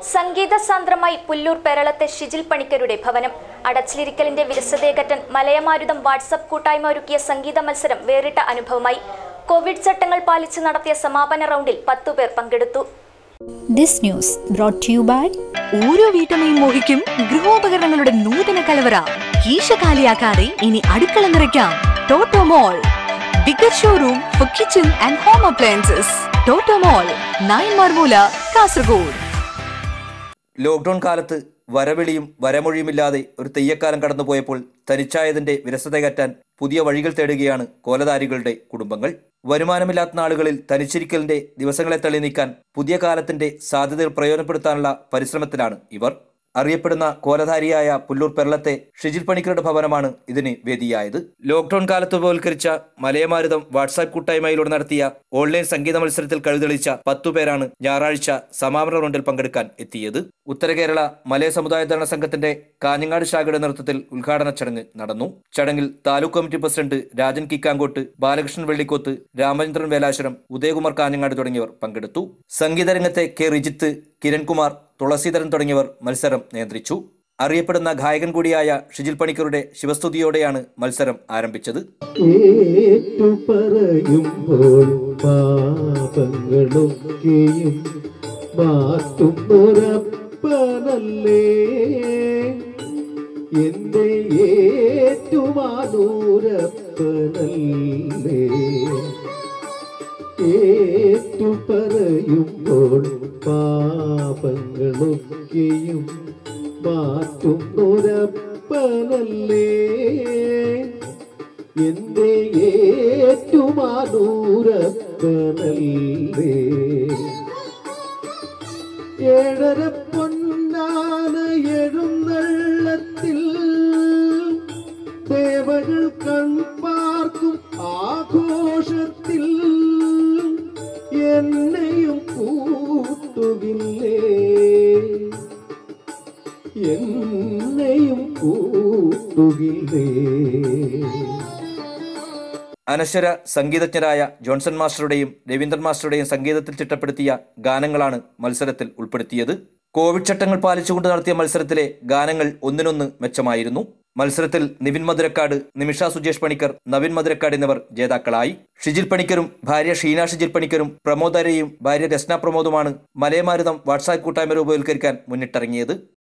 സംഗീത സാന്ദ്രമായി പുല്ലൂർ പെരളത്തെ ഷിജിൽ പണിക്കരുടെ ഭവനം അടച്ചിലിരിക്കലിന്റെ വിരസതേകറ്റൻ മലയമാരുതം വാട്സപ്പ് കൂട്ടായ്മ ഒരുക്കിയ സംഗീത മത്സരം വേറിട്ട അനുഭവമായി കോവിഡ് ചട്ടങ്ങൾ പാലിച്ച് നടത്തിയ സമാപന റൗണ്ടിൽ പത്തുപേർ പങ്കെടുത്തു This news brought to you by ഓരോ വീട്ടമ്മയും മോഹിക്കും ഗൃഹോപകരണങ്ങളുടെ നൂതന കലവറ കീശ കാലിയാക്കാതെ ഇനി അടുക്കള നിറയ്ക്കാം Toto mall bigger showroom for kitchen and home appliances Toto mall nine Marmoola Kasaragod lockdown കാലത്ത് വരവിളിയും വരമൊഴിയുമില്ലാതെ ഒരു തെയ്യക്കാലം കടന്നുപോയപ്പോൾ തനിച്ചായതിന്റെ വിരസതകറ്റാൻ പുതിയ വഴികൾ തേടുകയാണ് കോലധാരികളുടെ കുടുംബങ്ങൾ വരുമാനമില്ലാത്ത നാളുകളിൽ തനിച്ചിരിക്കലിന്റെ ദിവസങ്ങളെ തള്ളി നീക്കാൻ പുതിയ കാലത്തിന്റെ സാധ്യതകൾ പ്രയോജനപ്പെടുത്താനുള്ള പരിശ്രമത്തിലാണ് ഇവർ അറിയപ്പെടുന്ന കോലധാരിയായ പുല്ലൂർ പെരളത്തെ ഷിജിൽ പണിക്കരുടെ ഭവനമാണ് ഇതിന് വേദിയായത് ലോക്ക്ഡൌൺ കാലത്ത് ബോൽക്കരിച്ച മലയമാരുതം വാട്സാപ്പ് കൂട്ടായ്മയിലൂടെ നടത്തിയ ഓൺലൈൻ സംഗീത മത്സരത്തിൽ കഴുതെളിച്ച പത്തുപേരാണ് ഞായറാഴ്ച സമാപന റൗണ്ടിൽ പങ്കെടുക്കാൻ എത്തിയത് ഉത്തര കേരള മലയ സമുദായധരണ സംഘത്തിന്റെ കാഞ്ഞങ്ങാട് ശാഖയുടെ നേതൃത്വത്തിൽ ഉദ്ഘാടന ചടങ്ങ് നടന്നു ചടങ്ങിൽ താലൂക്ക് കമ്മിറ്റി പ്രസിഡന്റ് രാജൻ കിക്കാങ്കോട്ട് ബാലകൃഷ്ണൻ വെള്ളിക്കോത്ത് രാമചന്ദ്രൻ വേലാശ്വരം ഉദയകുമാർ കാഞ്ഞങ്ങാട് തുടങ്ങിയവർ പങ്കെടുത്തു സംഗീതരംഗത്തെ കെ റിജിത്ത് കിരൺകുമാർ തുളസീധരൻ തുടങ്ങിയവർ മത്സരം നിയന്ത്രിച്ചു അറിയപ്പെടുന്ന ഗായകൻ കൂടിയായ ഷിജിൽ പണിക്കരുടെ ശിവസ്തുതിയോടെയാണ് മത്സരം ആരംഭിച്ചത് ഏറ്റുപറയുമ്പോൾ പാപങ്ങളൊക്കെയും മാറ്റുന്നൊരപ്പനല്ലേ എന്റെ ഏറ്റുമാനൂരപ്പനല്ലേ ഏറ്റുപറയുമ്പോൾ പാപങ്ങളൊക്കെയും മാറ്റുന്നൊരപ്പനല്ലേ എന്റെ ഏറ്റുമാനൂരപ്പനല്ലേ ഏഴര പൊന്നാന എഴുന്നള്ളത്തിൽ ദേവകൾ കൺപാർക്കും ആഘോഷത്തിൽ എന്നെയും കൂട്ടുകില്ലേ എന്നെയും കൂട്ടുകില്ലേ അനശ്വര സംഗീതജ്ഞരായ ജോൺസൺ മാസ്റ്ററുടെയും രവീന്ദ്രൻ മാസ്റ്ററുടെയും സംഗീതത്തിൽ ചിട്ടപ്പെടുത്തിയ ഗാനങ്ങളാണ് മത്സരത്തിൽ ഉൾപ്പെടുത്തിയത് കോവിഡ് ചട്ടങ്ങൾ പാലിച്ചുകൊണ്ട് നടത്തിയ മത്സരത്തിലെ ഗാനങ്ങൾ ഒന്നിനൊന്ന് മെച്ചമായിരുന്നു മത്സരത്തിൽ നിവിൻ മധുരക്കാട് നിമിഷ സുജേഷ് പണിക്കർ നവീൻ മധുരക്കാട് എന്നിവർ ജേതാക്കളായി ഷിജിൽ പണിക്കരും ഭാര്യ ഷീന ഷിജിൽ പണിക്കരും പ്രമോദ് അരയും ഭാര്യ രസ്ന പ്രമോദുമാണ് മലയമാരുതം വാട്സാപ്പ് കൂട്ടായ്മ രൂപവൽക്കരിക്കാൻ മുന്നിട്ടിറങ്ങിയത്